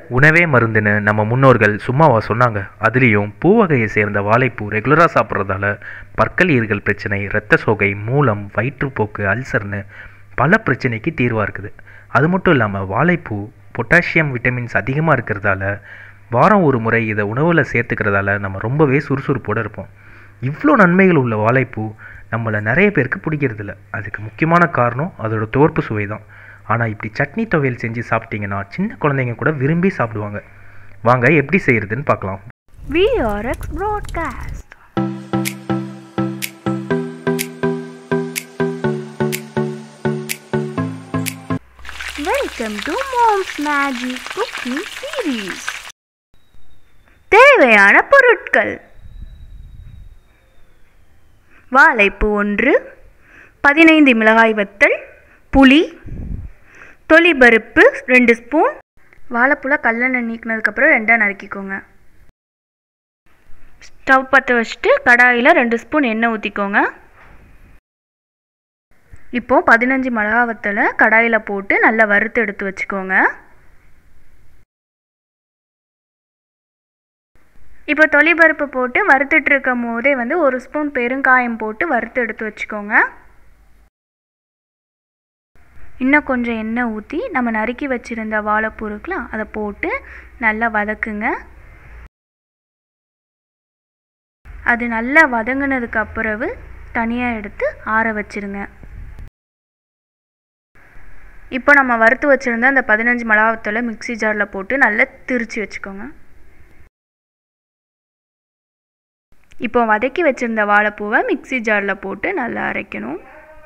உணவே மருந்துன்னு நம்ம முன்னோர்கள் சும்மாவா சொன்னாங்க அதுலேயும் பூ வகையை சேர்ந்த வாழைப்பூ ரெகுலராக சாப்பிட்றதால பற்கள் ஈறுகள் பிரச்சனை இரத்த சோகை மூலம் வயிற்றுப்போக்கு அல்சர்னு பல பிரச்சனைக்கு தீர்வாக இருக்குது அது மட்டும் இல்லாமல் வாழைப்பூ பொட்டாசியம் விட்டமின்ஸ் அதிகமாக இருக்கிறதால வாரம் ஒரு முறை இதை உணவில் சேர்த்துக்கிறதால நம்ம ரொம்பவே சுறுசுறுப்போடு இருப்போம் இவ்வளோ நன்மைகள் உள்ள வாழைப்பூ நம்மளை நிறைய பேருக்கு பிடிக்கிறதில்ல அதுக்கு முக்கியமான காரணம் அதோட தோற்பு சுவை தான் ஆனால் இப்படி சட்னி துவையல் செஞ்சு சாப்பிட்டீங்கன்னா சின்ன குழந்தைங்க கூட விரும்பி சாப்பிடுவாங்க வாங்க எப்படி செய்யறதுன்னு பார்க்கலாம் VRX broadcast. Welcome to Mom's Magic Cooking Series. தேவையான பொருட்கள் வாழைப்பூ ஒன்று பதினைந்து மிளகாய் வத்தல் புளி தொலிபருப்பு ரெண்டு ஸ்பூன் வாழைப்பூல கல்லெண்ணெய் நீக்கினதுக்கப்புறம் ரெண்டாக நறுக்கிக்கோங்க ஸ்டவ் பற்ற வச்சுட்டு கடாயில் ரெண்டு ஸ்பூன் எண்ணெய் ஊற்றிக்கோங்க இப்போ பதினஞ்சு மிளகா வத்தலை கடாயில் போட்டு நல்லா வறுத்து எடுத்து வச்சுக்கோங்க இப்போ தொலிபருப்பு போட்டு வறுத்துட்டு இருக்கும் போதே வந்து ஒரு ஸ்பூன் பெருங்காயம் போட்டு வறுத்து எடுத்து வச்சுக்கோங்க இன்னும் கொஞ்சம் எண்ணெய் ஊற்றி நம்ம நறுக்கி வச்சுருந்த வாழைப்பூ இருக்குல்ல அதை போட்டு நல்லா வதக்குங்க அது நல்லா வதங்கினதுக்கு அப்புறவு தனியாக எடுத்து ஆற வச்சிருங்க இப்போ நம்ம வறுத்து வச்சுருந்த அந்த பதினஞ்சு மிளகாத்தூளை மிக்ஸி ஜாரில் போட்டு நல்லா திரிச்சு வச்சுக்கோங்க இப்போ வதக்கி வச்சுருந்த வாழைப்பூவை மிக்ஸி ஜாரில் போட்டு நல்லா அரைக்கணும்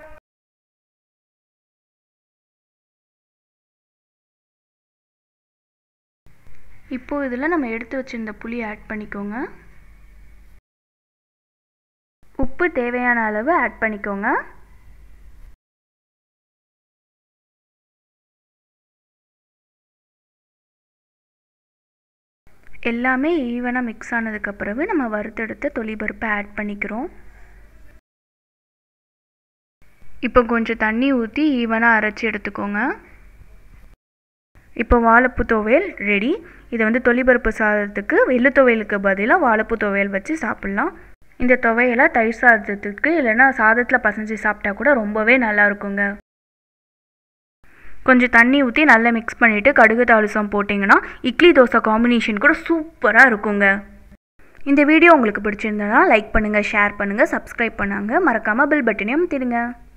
இப்போது இதில் நம்ம எடுத்து வச்சுருந்த புளி ஆட் பண்ணிக்கோங்க உப்பு தேவையான அளவு ஆட் பண்ணிக்கோங்க எல்லாமே ஈவனாக மிக்ஸ் ஆனதுக்கு பிறகு நம்ம வறுத்தெடுத்த தொலிபருப்பை ஆட் பண்ணிக்கிறோம் இப்போ கொஞ்சம் தண்ணி ஊற்றி ஈவனாக அரைச்சி எடுத்துக்கோங்க இப்போ வாழைப்பூ துவையல் ரெடி இதை வந்து தொலிபருப்பு சாதத்துக்கு எள்ளு துவையலுக்கு பதிலாக வாழைப்பூ துவையல் வச்சு சாப்பிட்லாம் இந்த துவையலை தயிர் சாதத்துக்கு இல்லைன்னா சாதத்தில் பசஞ்சு சாப்பிட்டா கூட ரொம்பவே நல்லா இருக்குங்க கொஞ்சம் தண்ணி ஊற்றி நல்லா மிக்ஸ் பண்ணிவிட்டு கடுகு தாளிசம் போட்டிங்கன்னா இட்லி தோசை காம்பினேஷன் கூட சூப்பராக இருக்குங்க இந்த வீடியோ உங்களுக்கு பிடிச்சிருந்தனா லைக் பண்ணுங்கள் ஷேர் பண்ணுங்கள் சப்ஸ்கிரைப் பண்ணாங்க மறக்காமல் பெல் பட்டனையும் திருங்க